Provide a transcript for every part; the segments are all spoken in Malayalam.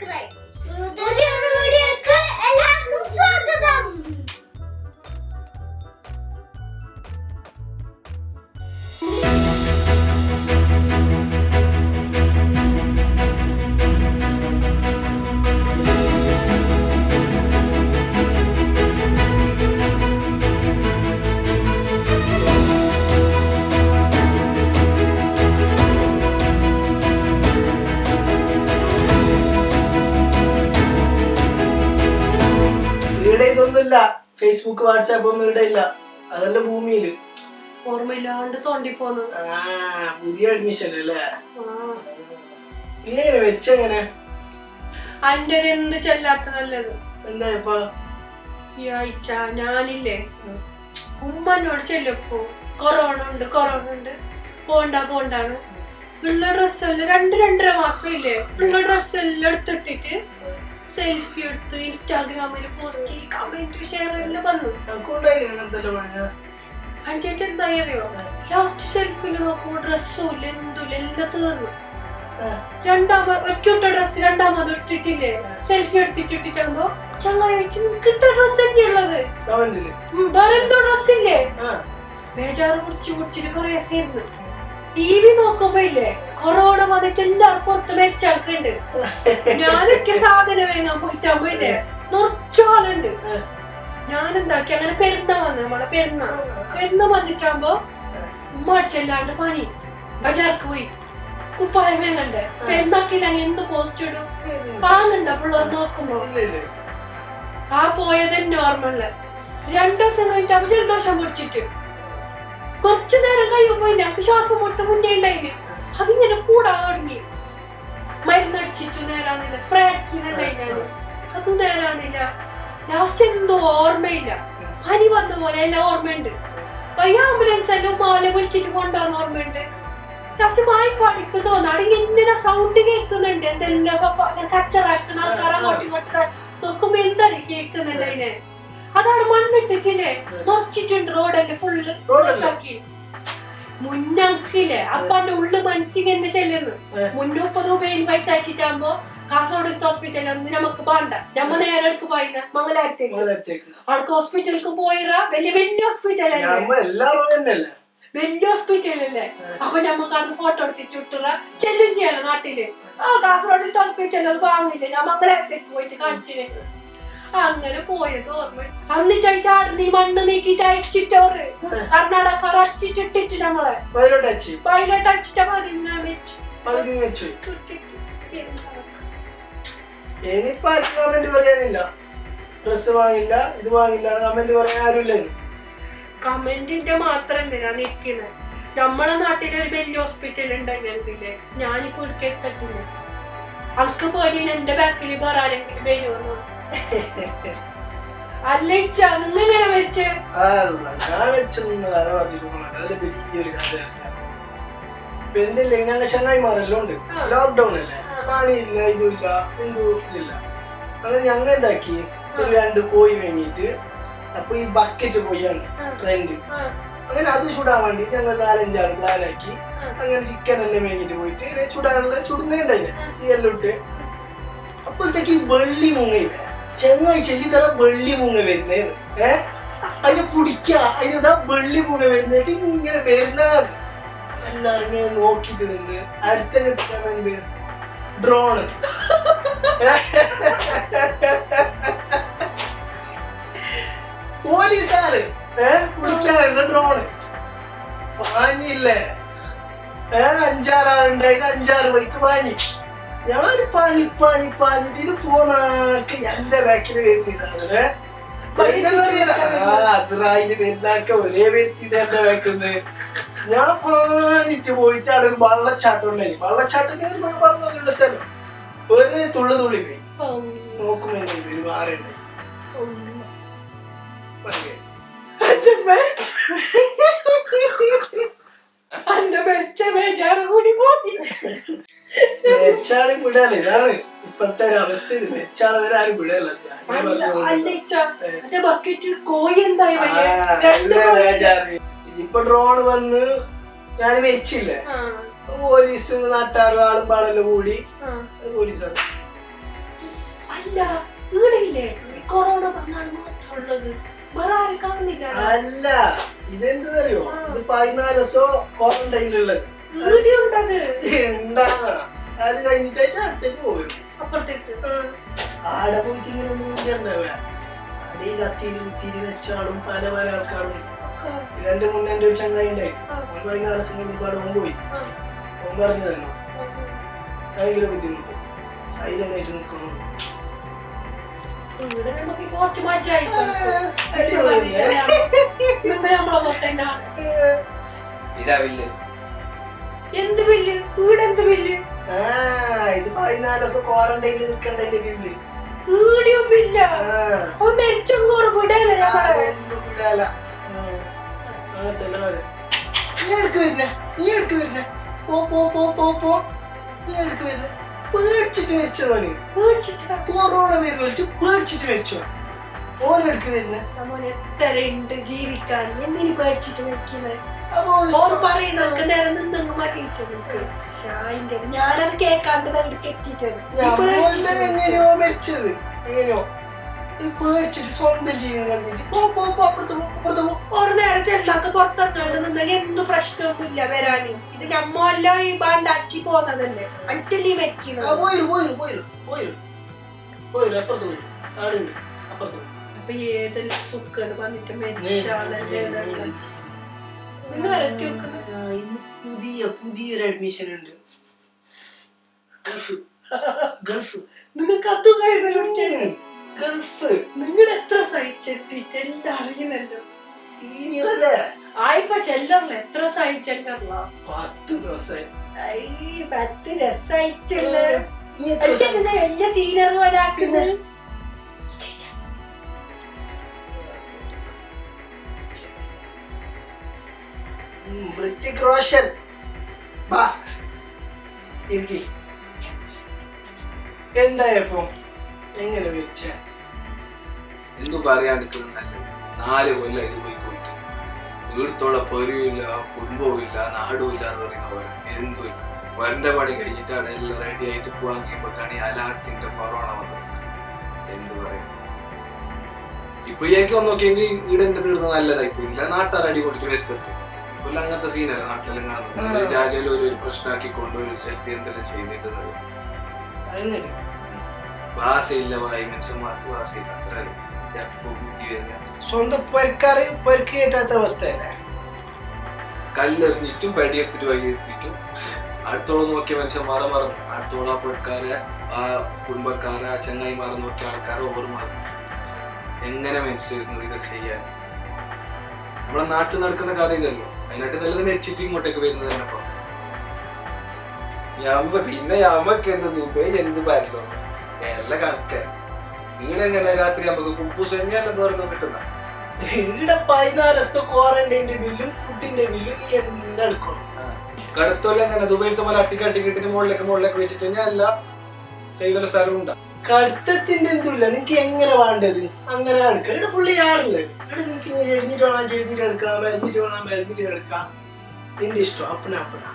സബ്സ്ക്രൈബ് പുതിയൊരു വീഡിയോക്ക് എല്ലാവർക്കും സ്വാഗതം ഇവിടെ ഇതൊന്നുമില്ല ഫേസ്ബുക്ക് വാട്സാപ്പ് ഒന്നും ഇവിടെ ഇല്ല അതെല്ലാം ഭൂമിയില് ഓർമ്മയില്ലാണ്ട് തോണ്ടിപ്പോന്നു ആ പുതിയ അഡ്മിഷൻ അല്ലേ നീ എങ്ങനെ വെച്ചെങ്ങനെ അന്റെ എന്ത് ചെല്ലാത്ത നല്ലത് എന്താ ഇപ്പൊ ഈ ആഴ്ച ഞാനില്ലേ ഉമ്മനോട് ചെല്ലപ്പോ കൊറോണ ഉണ്ട് കൊറോണ ഉണ്ട് പോണ്ട പോണ്ടാന്ന് ഉള്ള ഡ്രസ്സെല്ലാം രണ്ട് രണ്ടര മാസം ഇല്ലേ ഉള്ള ഡ്രസ്സെല്ലാം എടുത്തിട്ടിട്ട് സെൽഫി എടുത്ത് ഇൻസ്റ്റാഗ്രാമിൽ പോസ്റ്റ് കമന്റ് ഷെയർ എല്ലാം വന്നു ഞങ്ങൾക്കുണ്ടായില്ലേ അങ്ങനത്തെ പണിയാ അഞ്ചേറ്റ് എന്തായി അറിയോ ലാസ്റ്റ് സെൽഫിയിൽ നോക്കുമ്പോ ഡ്രസ്സും ഇല്ല എന്തുമില്ല എല്ലാം തീർന്നു രണ്ടാമത് ഒറ്റ ഡ്രസ് രണ്ടാമത് ഇട്ടിട്ടില്ലേ സെൽഫി എടുത്തിട്ടിട്ടാകുമ്പോ ചങ്ങായി ചോദിച്ചു നിനക്ക് ഇട്ട ഡ്രസ് തന്നെയുള്ളത് കമന്റില് ഉം, വേറെ എന്തോ ഡ്രസ് ഇല്ലേ ആ ബേജാറ് പിടിച്ച് പിടിച്ചിട്ട് കൊറേ ദിവസമായിരുന്നു ടി വി നോക്കുമ്പോ ഇല്ലേ കൊറോണ വന്നിട്ട് എല്ലാവർക്കും പുറത്ത് വെച്ചാക്കുണ്ട് ഞാനൊക്കെ സാധനം വാങ്ങാൻ പോയിട്ടാകുമ്പോ ഇല്ലേ നിറച്ചാളുണ്ട് ഞാൻ എന്താക്കി അങ്ങനെ പെരുന്ന വന്നു നമ്മളെ പെരുന്ന പെരുന്ന വന്നിട്ടാകുമ്പോ ഉമ്മ അടിച്ചല്ലാണ്ട് പനി ബജാർക്ക് പോയി കുപ്പായം വേങ്ങണ്ടേ പെരുന്നാക്കിയില്ലെങ്കിൽ എന്ത് പോസ്റ്റ് ഇടും വാങ്ങണ്ട പിള്ളേർ നോക്കുമ്പോ ഇല്ല ഇല്ല ആ പോയത് നോർമല് രണ്ടു ദിവസം കഴിഞ്ഞിട്ടാകുമ്പോ ജലദോഷം പിടിച്ചിട്ട് കുറച്ചു നേരം കഴിയുമ്പോ എനിക്ക് ശ്വാസം മുട്ട് മുന്നേ ഉണ്ടായിന് അതിങ്ങനെ കൂടാ തുടങ്ങി മരുന്നടിച്ചിട്ട് നേരാന്നില്ല സ്പ്രേ അടിക്കുന്നുണ്ടായിട്ടാണ് അതും നേരാന്നില്ല ലാസ്റ്റ് എന്തോ ഓർമ്മയില്ല പനി വന്ന പോലെ എല്ലാം ഓർമ്മയുണ്ട് അപ്പൊ ഈ ആംബുലൻസ് എല്ലാം മാല പിടിച്ചിട്ട് കൊണ്ടാന്ന് ഓർമ്മയുണ്ട് ലാസ്റ്റ് മായിപ്പാടിക്ക് തോന്നാണ് ഇങ്ങനെ സൗണ്ട് കേൾക്കുന്നുണ്ട് എന്തെല്ലാം സ്വപ്പ ഇങ്ങനെ കച്ചറാക്കുന്ന ആൾക്കാർ അങ്ങോട്ടും ഇങ്ങോട്ടും നോക്കുമ്പോ എന്താണ് കേൾക്കുന്നുണ്ട് അതിനെ അതാണ് മണ്ണിട്ടിട്ടില്ലേ നിറച്ചിട്ടുണ്ട് റോഡല്ലേ ഫുള്ള് റോഡല്ലേ? റോഡാക്കി മുന്നക്കില്ലേ അപ്പാന്റെ ഉള്ളു മനസ്സിന് എന്നെ ചെല്ലുന്നു ഏ. മുന്നൂപ്പത് രൂപയിൽ പൈസ അയച്ചിട്ടാകുമ്പോ കാസർഗോഡ് നമുക്ക് അന്ന് നമുക്ക് പാണ്ട നമ്മ നേരെ എടുക്ക് പോയിന്ന് മംഗലാരത്തേക്ക് അങ്ങനത്തേക്ക് അവർക്ക് ഹോസ്പിറ്റലിലേക്ക് പോയിറ വലിയ വലിയ ഹോസ്പിറ്റലല്ലേ നമ്മ എല്ലാവരും തന്നെയല്ലേ വലിയ ഹോസ്പിറ്റലല്ലേ അപ്പൊ നമുക്ക് അവിടുന്ന് ഫോട്ടോ എടുത്തിട്ട് വിട്ടുറ ചെല്ലും ചെയ്യാലോ നാട്ടില് ആ കാസർഗോഡിലത്തെ ഹോസ്പിറ്റൽ അത് വാങ്ങില്ല ഞാൻ മംഗലാരത്തേക്ക് പോയിട്ട് കാണിച്ചു അങ്ങനെ പോയത് ഓർമ്മ എന്നിട്ടായിട്ട് ആടുന്ന് ഈ മണ്ണ് നീക്കിട്ട് അയച്ചിട്ടവര് കർണാടക അടച്ചിട്ടിട്ട് നമ്മളെ പതിനെട്ട് അച്ചി പൈലറ്റ് അടിച്ചിട്ട് പതിനാ വെച്ചു പകുതി മരിച്ചു ഇനിയിപ്പോ ആർക്കും കമന്റ് പറയാനില്ല ഡ്രസ് വാങ്ങില്ല ഇത് വാങ്ങില്ല കമന്റ് പറയാൻ ആരുമില്ല ഇനി. കമന്റിന്റെ മാത്രല്ല ഞാൻ നിൽക്കുന്നത് നമ്മളെ നാട്ടിൽ ഒരു വലിയ ഹോസ്പിറ്റൽ ഉണ്ടായിരുന്നില്ലേ ഞാനിപ്പോ ഇടുക്കെ എത്തട്ടില്ല അനക്ക് പേടിയാണ് എന്റെ ബാക്കിൽ വേറെ ആരെങ്കിലും വരുമെന്ന് അല്ല ഇച്ച നിങ്ങൾ ഇങ്ങനെ വെച്ച് അല്ല ഞാൻ വെച്ചൊന്നും കഥ പറഞ്ഞിട്ട് പോകണ്ട അതിൽ വലിയൊരു കഥയാണ് ഇപ്പൊ എന്തില്ലേ ഞങ്ങൾ ചങ്ങായിമാരെല്ലാം ഉണ്ട് ആ. ലോക്ക്ഡൌൺ അല്ലേ ആ. പണിയില്ല ഇതുമില്ല എന്തും ഇല്ല അങ്ങനെ ഞങ്ങൾ എന്താക്കി ഒരു രണ്ട് കോഴി വാങ്ങിയിട്ട് അപ്പൊ ഈ ബക്കറ്റ് കോഴിയാണ് ആ. ട്രെൻഡ് ആ, അങ്ങനെ അത് ചുടാൻ വേണ്ടി ഞങ്ങൾ നാലഞ്ചാറ് പ്ലാനാക്കി ആ. അങ്ങനെ ചിക്കൻ എല്ലാം വാങ്ങിയിട്ട് പോയിട്ട് ഇതിനെ ചുടാനുള്ള ചുടുന്നുണ്ടായില്ലേ തീയെല്ലാം ഇട്ട് അപ്പോഴത്തേക്ക് ഈ വെള്ളി മുങ്ങയില്ലേ ചെങ്ങായി ചെല്ലിത്തറ വെള്ളി മുങ്ങ വരുന്നേന്ന് ഏ അതിനെ പിടിക്ക അതിനെന്താ വെള്ളി മുങ്ങ വരുന്നിട്ട് ഇങ്ങനെ വരുന്നത് എല്ലാരും ഇങ്ങനെ നോക്കിട്ട് നിന്ന് അടുത്ത എന്ത് ഡ്രോണ് പോലീസുകാര് ഏ പിടിക്കാറുണ്ട് ഡ്രോണ് പാഞ്ഞില്ലേ ഏ അഞ്ചാറാളുണ്ടായിട്ട് അഞ്ചാറ് ബൈക്ക് പാഞ്ഞി ഞാൻ പാഞ്ഞി പാഞ്ഞി പാഞ്ഞിട്ട് ഇത് പോണാക്ക് എന്റെ ബാക്കിൽ വരുന്ന സാധനം അസറായില് വരുന്നാക്ക ഒരേ വ്യക്തി എന്റെ ബാക്കിന്ന് ഞാൻ പാഞ്ഞിട്ട് പോയിട്ട് അവിടെ ഒരു വള്ളച്ചാട്ടം ഉണ്ടായി വള്ളച്ചാട്ടത്തിന് ഒരു വെള്ളമുള്ള സ്ഥലം ഒരു തുള്ളു തുള്ളി പോയി നോക്കുമ്പോ ഒരു വാറുണ്ടായി എന്റെ വെച്ച ബേജാറ് കൂടി പോയി മെച്ചാളി വിടാല്ലേ ഇതാണ് ഇപ്പോഴത്തെ ഒരു അവസ്ഥ ഇത് മെച്ചാളെ വരെ ആരും വിടല്ല അല്ല അല്ല ഇച്ച എന്റെ ബക്കറ്റ് കോയി എന്തായി വലിയ രണ്ട് കോഴി. ഇപ്പൊ ഡ്രോൺ വന്ന് ഞാൻ വെച്ചില്ലേ ആ, പോലീസ് നാട്ടാറും ആളും പാടെല്ലാം കൂടി ആ. അത് പോലീസാണ് അല്ല ഇവിടെ ഇല്ലേ ഈ കൊറോണ വന്നാണ് മാത്രമുള്ളത് വേറെ ആരും കാണുന്നില്ല അല്ല ഇതെന്തറിയോ ഇത് പതിനാല് ദിവസം ക്വാറന്റൈനിലുള്ളത് ഇവിടെ ഉണ്ടത് ഉണ്ടാകാ അത് കഴിഞ്ഞിട്ടായിട്ട് അടുത്തേക്ക് പോകും അപ്പുറത്തേക്ക് ആടെ പോയിട്ട് ഇങ്ങനെ ഒന്നും ഉണ്ടാവേ ആടെ ഈ കത്തിരി കുത്തിരി വെച്ചാളും പല പല ആൾക്കാരും ഇതിന്റെ മുന്നേ എന്റെ ഒരു ചങ്ങായി ഉണ്ടായി ഓൻ പതിനാല് ദിവസം കഴിഞ്ഞപ്പോൾ അവിടെ ഓൻ പോയി ഓൻ പറഞ്ഞു തന്നെ ഭയങ്കര ബുദ്ധിമുട്ട് സൈലന്റ് ആയിട്ട് നിൽക്കുന്നു ഇവിടെ നമുക്ക് കുറച്ച് മജായി നമ്മളെ മൊത്തം ഇതാ വില്ല് എന്ത് ബില്ല് വീട് എന്ത് ബില്ല് ആ ഇത് പതിനാല് ദിവസം ക്വാറന്റൈനിൽ നിൽക്കണ്ടതിന്റെ ബില്ല് വീടിയും ബില്ല ആ അവൻ മരിച്ചോറ് വിടല്ലേ നമ്മളെ അതൊന്നും വിടാല. ഉം. അങ്ങനത്തെ അല്ലേ. നീ എടുക്ക് വരുന്നേ നീ എടുക്ക് വരുന്നേ പോ പോ പോ പോ പോ നീ എടുക്ക് വരുന്നേ പേടിച്ചിട്ട് മരിച്ചതോന് പേടിച്ചിട്ടാ കൊറോണ വരുമ്പോഴേക്ക് പേടിച്ചിട്ട് മരിച്ചോ ഓനെടുക്ക് വരുന്നേ നമ്മൾ എത്ര ഉണ്ട് ജീവിക്കാൻ എന്തിനു പേടിച്ചിട്ട് മരിക്കുന്നത് അപ്പൊ ഓർ പറയുന്ന നമുക്ക് നേരെ നിന്നങ്ങ് മതിയിട്ട് നിനക്ക് ഷായിന്റെ ഞാനത് കേക്കാണ്ട് അങ്ങോട്ട് എത്തിയിട്ടാണ് ഞമ്മളുടെ എങ്ങനെയോ മരിച്ചത് എങ്ങനെയോ ഈ പേടിച്ചിട്ട് സ്വന്തം ജീവൻ കളിച്ചിട്ട് പോ പോ പോ അപ്പുറത്ത് പോ അപ്പുറത്ത് പോ ഒരു നേരം ചെല്ലാത്ത പുറത്തിറങ്ങാണ്ട് നിന്നെങ്കിൽ എന്ത് പ്രശ്നമൊന്നുമില്ല വരാനും ഇത് നമ്മെല്ലാം ഈ ബാണ്ടാക്കി പോന്നതല്ലേ അഞ്ചല്ലി ആ വെക്കുന്നത് പോയിരു പോയിരു പോയിരു പോയിരു പോയിരു അപ്പുറത്ത് പോയിരു അവിടെ ഉണ്ട് അപ്പുറത്ത് പോയി അപ്പൊ ഏതെല്ലാം സുക്കേട് വന്നിട്ട് നേര്, മരിച്ചാളല്ലേ നേര്, നേര്, ഇതെല്ലാം. നേര്. നിങ്ങൾ ഇറക്കി വെക്കുന്നത് ആ, ഇന്ന് പുതിയ പുതിയൊരു അഡ്മിഷൻ ഉണ്ട് ഗൾഫ് ഗൾഫ് നിങ്ങൾക്ക് അത് കഴിഞ്ഞു ഗൾഫ് നിങ്ങൾ എത്ര സഹിച്ചെത്തിയിട്ട് എല്ലാം അറിയുന്നല്ലോ സീനിയർ അല്ലേ ആയിപ്പോ ചെല്ലറില്ല എത്ര സഹിച്ചെല്ലറില്ല പത്ത് ദിവസം ഐ പത്ത് രസായിട്ടുള്ള നീ എത്ര ദിവസം? എല്ലാ സീനിയർമാരാക്കുന്നത് ഉം, വൃത്തിക് റോഷൻ വാ ഇരിക്കി എന്തായപ്പോ എങ്ങനെ വിരിച്ച എന്തു പറയാണ്ടിരിക്കുന്നത് നല്ലത് നാല് കൊല്ലം ഇത് പോയി പോയിട്ട് വീടത്തോളം പൊരിയില്ല കുടുംബവും ഇല്ല നാടും ഇല്ല എന്ന് പറയുന്ന പോലെ എന്തും ഇല്ല വരന്റെ പണി കഴിഞ്ഞിട്ടാണ് എല്ലാം റെഡി ആയിട്ട് പോകാൻ കഴിയുമ്പോഴാണ് ഈ അലാക്കിന്റെ കൊറോണ വന്നത് എന്തു പറയും ഇപ്പൊ എനിക്ക് ഒന്ന് നോക്കിയെങ്കിൽ ഈടെന്റെ തീർന്ന് നല്ലതായി പോയില്ല നാട്ടുകാർ അടി കൊണ്ടിട്ട് മരിച്ചിട്ട് ഇപ്പൊ എല്ലാം അങ്ങനത്തെ സീനല്ല നാട്ടിലെല്ലാം കാണുന്നത് ആ. ജാഗയിൽ ഒരു ഒരു പ്രശ്നമാക്കിക്കൊണ്ട് ഒരു സ്ഥലത്ത് എന്തെല്ലാം ചെയ്തിട്ടുള്ളത് അതിന് ഭാഷയില്ല വായി മനുഷ്യന്മാർക്ക് ഭാഷയില്ല അത്ര എപ്പോ ബുദ്ധി വരുന്ന സ്വന്തം പൊരക്കാറ് പൊരക്ക് കയറ്റാത്ത അവസ്ഥയല്ലേ കല്ലെറിഞ്ഞിട്ടും പടിയെടുത്തിട്ട് വൈകിട്ടും അടുത്തോളം നോക്കിയ മനുഷ്യന്മാരെ മറന്നു അടുത്തോളം ആ പൊക്കാരെ ആ കുടുംബക്കാരെ ആ ചങ്ങായിമാരെ നോക്കിയ ആൾക്കാരെ ഓർ മറന്നു എങ്ങനെ മനുഷ്യരുന്നത് ഇതൊക്കെ ചെയ്യാൻ നമ്മളെ നാട്ടിൽ നടക്കുന്ന കഥ ഇതല്ലോ അതിനായിട്ട് നല്ലത് മരിച്ചിട്ട് ഇങ്ങോട്ടേക്ക് വരുന്നത് തന്നെ ഇപ്പൊ ഞമ്മ പിന്നെ ഞമ്മക്ക് എന്ത് ദുബൈ എന്ത് പരലോ എല്ലാം കണക്ക ഇവിടെ എങ്ങനെ രാത്രി നമുക്ക് കുപ്പൂസ് തന്നെയല്ല വേറെ കിട്ടുന്ന ഇവിടെ പതിനാല് ദിവസത്തെ ക്വാറന്റൈന്റെ ബില്ലും ഫുഡിന്റെ ബില്ലും നീ എന്നെ എടുക്കണം കടുത്തോല്ല അങ്ങനെ ദുബൈത്തെ പോലെ അട്ടിക്ക് അട്ടിക്കിട്ടിന് മുകളിലേക്ക് മുകളിലേക്ക് വെച്ചിട്ട് തന്നെ എല്ലാ സൈഡിലെ സ്ഥലം ഉണ്ട് കടുത്തത്തിന്റെ എന്തുമില്ല നിനക്ക് എങ്ങനെ വേണ്ടത് അങ്ങനെ എടുക്കാം ഇവിടെ ഫുള്ള് യാറില്ല ഇവിടെ നിനക്ക് ഇങ്ങനെ എരിഞ്ഞിട്ട് വേണം ചെയ്തിട്ട് എടുക്കാം മരുന്നിട്ട് വേണം മരുന്നിട്ട് എടുക്കാം നിന്റെ ഇഷ്ടം അപ്പന അപ്പന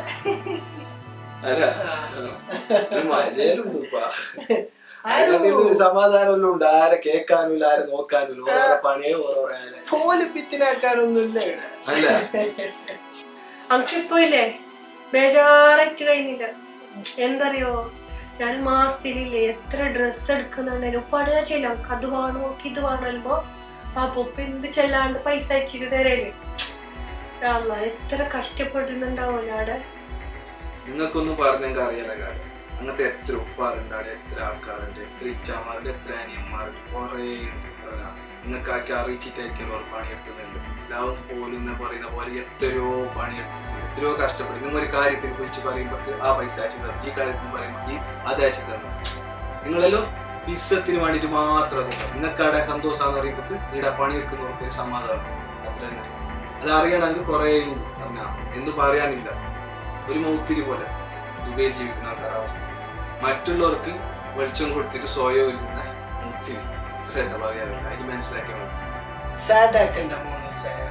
അല്ല ഒരു മജയിലുണ്ട് ഇപ്പൊ അതിനകത്ത് ഒരു സമാധാനമൊന്നും ഉണ്ട് ആരെ കേൾക്കാനും ഇല്ല ആരെ നോക്കാനും ഇല്ല ഓരോരോ പണിയെ ഓരോരോ ആരെ പോലെ പിത്തിനാക്കാനൊന്നുമില്ല ഇവിടെ അല്ല അനക്കിപ്പോ ഇല്ലേ ബേജാറായിട്ട് കഴിഞ്ഞില്ല എന്തറിയോ ഞാൻ മാസത്തിലില്ലേ എത്ര ഡ്രസ്സ് എടുക്കുന്നുണ്ടെങ്കിലും പടുക ചെല്ലാം നമുക്ക് അത് വേണോ നമുക്ക് ഇത് വേണമല്ലോ പാപ്പൊപ്പ എന്ത് ചെല്ലാണ്ട് പൈസ അയച്ചിട്ട് തരല്ലേ അല്ല എത്ര കഷ്ടപ്പെടുന്നുണ്ടാവുമല്ലോ അവിടെ നിങ്ങൾക്കൊന്നും പറഞ്ഞെങ്കിൽ അറിയാല കാര്യം അങ്ങനത്തെ എത്ര ഉപ്പാറുണ്ട് അവിടെ എത്ര ആൾക്കാരുണ്ട് എത്ര ഇച്ചാമാരുണ്ട് എത്ര അനിയന്മാരുണ്ട് കുറേ ഉണ്ട് പറഞ്ഞാ. നിങ്ങൾക്കാക്കി അറിയിച്ചിട്ടായിരിക്കും അവർ പണിയെടുക്കുന്നുണ്ട് എല്ലാവരും പോലും എന്ന് പറയുന്ന പോലെ എത്രയോ പണിയെടുത്തിട്ടുണ്ട് എത്രയോ കഷ്ടപ്പെടും നിങ്ങൾ ഒരു കാര്യത്തിന് വിളിച്ച് പറയുമ്പോൾ ആ പൈസ അയച്ചു തന്നു ഈ കാര്യത്തിന് പറയുമ്പോൾ ഈ അത് അയച്ചു തന്നു നിങ്ങളെല്ലോ പിസത്തിന് വേണ്ടിയിട്ട് മാത്രം നിൽക്കാം നിങ്ങൾക്ക് അവിടെ സന്തോഷമാണെന്ന് അറിയുമ്പോൾ ഇവിടെ പണിയെടുക്കുന്നവർക്ക് ഒരു സമാധാനം അത്ര തന്നെ അത് അറിയണമെങ്കിൽ കുറേ ഉണ്ട് പറഞ്ഞാ എന്ത് പറയാനില്ല ഒരു മൗത്തിരി പോലെ ദുബൈയിൽ ജീവിക്കുന്ന ആൾക്കാരുടെ അവസ്ഥ മറ്റുള്ളവർക്ക് വെളിച്ചം കൊടുത്തിട്ട് സ്വയം ഒരുക്കുന്ന മുത്തിരി ഇത്ര തന്നെ പറയാനില്ല അതിന് മനസ്സിലാക്കിയാൽ മതി സാഡ് ആക്കണ്ട മോനു സാഡ്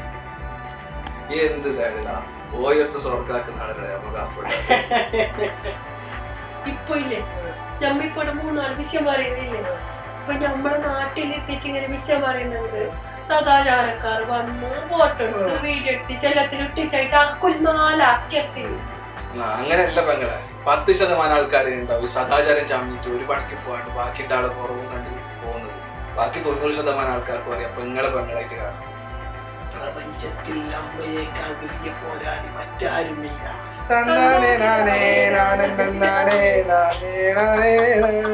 എന്ത് സൈഡിലാ ഓയർത്ത് സ്വർഗാക്കുന്ന ആളുകളെ നമ്മൾ കാസർഗോഡ് ഇപ്പൊ ഇല്ലേ നമ്മ ഇപ്പൊ ഇവിടെ മൂന്നാല് വിഷയം പറയുന്നില്ലേ അപ്പൊ നമ്മളെ നാട്ടിൽ എത്തിയിട്ട് ഇങ്ങനെ വിഷയം പറയുന്നുണ്ട് സദാചാരക്കാർ വന്ന് ഫോട്ടോ എടുത്ത് വീഡിയോ എടുത്തിട്ട് എല്ലാത്തിനും ഇട്ടിട്ടായിട്ട് ആ കുൽമാലാക്കി എത്തിന്നു ആ, അങ്ങനെയല്ല പെങ്ങളെ പത്ത് ശതമാനം ആൾക്കാരെ ഉണ്ടാവും ഈ സദാചാരം ചമ്മിട്ട് ഒരു പണിക്ക് പോകാണ്ട് ബാക്കിന്റെ ആളെ കുറവും കണ്ട് പോകുന്നത് ബാക്കി തൊണ്ണൂറ് ശതമാനം ആൾക്കാർക്കും അറിയാം പെങ്ങളെ പെങ്ങളായിട്ട് കാണാം പ്രപഞ്ചത്തിൽ അമ്മയേക്കാൾ വലിയ പോരാളി മറ്റാരുമില്ല തന്നാനേ നാനേ നാനേ നാനേ നാനേ നാനേ